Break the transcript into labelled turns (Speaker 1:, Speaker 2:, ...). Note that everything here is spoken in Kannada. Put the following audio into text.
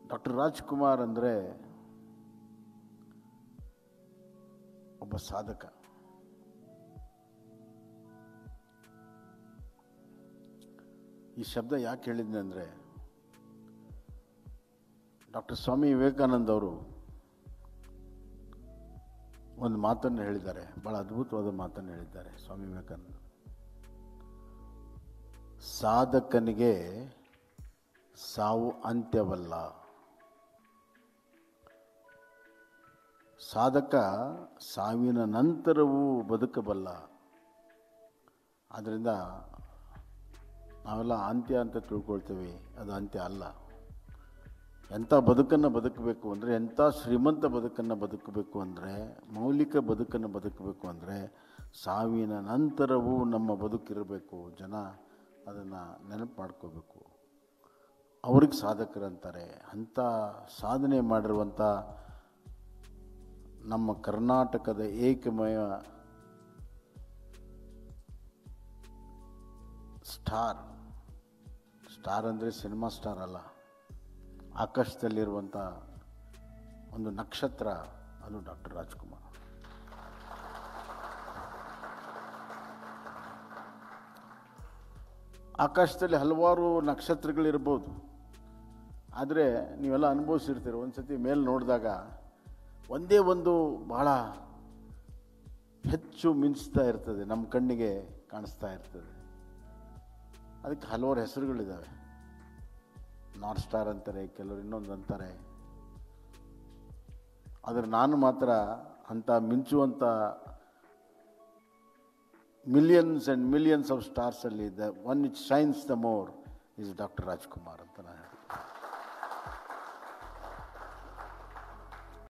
Speaker 1: ಡಾಕ್ಟರ್ ರಾಜ್ಕುಮಾರ್ ಅಂದರೆ ಒಬ್ಬ ಸಾಧಕ ಈ ಶಬ್ದ ಯಾಕೆ ಹೇಳಿದ್ನೆ ಅಂದರೆ ಡಾಕ್ಟರ್ ಸ್ವಾಮಿ ವಿವೇಕಾನಂದ ಅವರು ಒಂದು ಮಾತನ್ನು ಹೇಳಿದ್ದಾರೆ ಭಾಳ ಅದ್ಭುತವಾದ ಮಾತನ್ನು ಹೇಳಿದ್ದಾರೆ ಸ್ವಾಮಿ ವಿವೇಕಾನಂದ ಸಾಧಕನಿಗೆ ಸಾವು ಅಂತ್ಯವಲ್ಲ ಸಾಧಕ ಸಾವಿನ ನಂತರವೂ ಬದುಕಬಲ್ಲ ಆದ್ದರಿಂದ ನಾವೆಲ್ಲ ಅಂತ್ಯ ಅಂತ ತಿಳ್ಕೊಳ್ತೀವಿ ಅದು ಅಂತ್ಯ ಅಲ್ಲ ಎಂಥ ಬದುಕನ್ನು ಬದುಕಬೇಕು ಅಂದರೆ ಎಂಥ ಶ್ರೀಮಂತ ಬದುಕನ್ನು ಬದುಕಬೇಕು ಅಂದರೆ ಮೌಲಿಕ ಬದುಕನ್ನು ಬದುಕಬೇಕು ಅಂದರೆ ಸಾವಿನ ನಂತರವೂ ನಮ್ಮ ಬದುಕಿರಬೇಕು ಜನ ಅದನ್ನು ನೆನಪು ಮಾಡ್ಕೋಬೇಕು ಅವ್ರಿಗೆ ಸಾಧಕರಂತಾರೆ ಅಂಥ ಸಾಧನೆ ಮಾಡಿರುವಂಥ ನಮ್ಮ ಕರ್ನಾಟಕದ ಏಕಮಯ ಸ್ಟಾರ್ ಸ್ಟಾರ್ ಅಂದರೆ ಸಿನಿಮಾ ಸ್ಟಾರ್ ಅಲ್ಲ ಆಕಾಶದಲ್ಲಿರುವಂಥ ಒಂದು ನಕ್ಷತ್ರ ಅದು ಡಾಕ್ಟರ್ ರಾಜ್ಕುಮಾರ್ ಆಕಾಶದಲ್ಲಿ ಹಲವಾರು ನಕ್ಷತ್ರಗಳಿರ್ಬೋದು ಆದರೆ ನೀವೆಲ್ಲ ಅನುಭವಿಸಿರ್ತೀರ ಒಂದು ಸತಿ ಮೇಲೆ ನೋಡಿದಾಗ ಒಂದೇ ಒಂದು ಭಾಳ ಹೆಚ್ಚು ಮಿಂಚ್ತಾ ಇರ್ತದೆ ನಮ್ಮ ಕಣ್ಣಿಗೆ ಕಾಣಿಸ್ತಾ ಇರ್ತದೆ ಅದಕ್ಕೆ ಹಲವಾರು ಹೆಸರುಗಳಿದ್ದಾವೆ ನಾರ್ತ್ ಸ್ಟಾರ್ ಅಂತಾರೆ ಕೆಲವರು ಇನ್ನೊಂದು ಅಂತಾರೆ ಆದರೆ ನಾನು ಮಾತ್ರ ಅಂಥ ಮಿಂಚುವಂಥ ಮಿಲಿಯನ್ಸ್ ಆ್ಯಂಡ್ ಮಿಲಿಯನ್ಸ್ ಆಫ್ ಸ್ಟಾರ್ಸಲ್ಲಿ the one it shines the more is doctor Rajkumar ಅಂತ ನಾನು ಹೇಳ್ತೀನಿ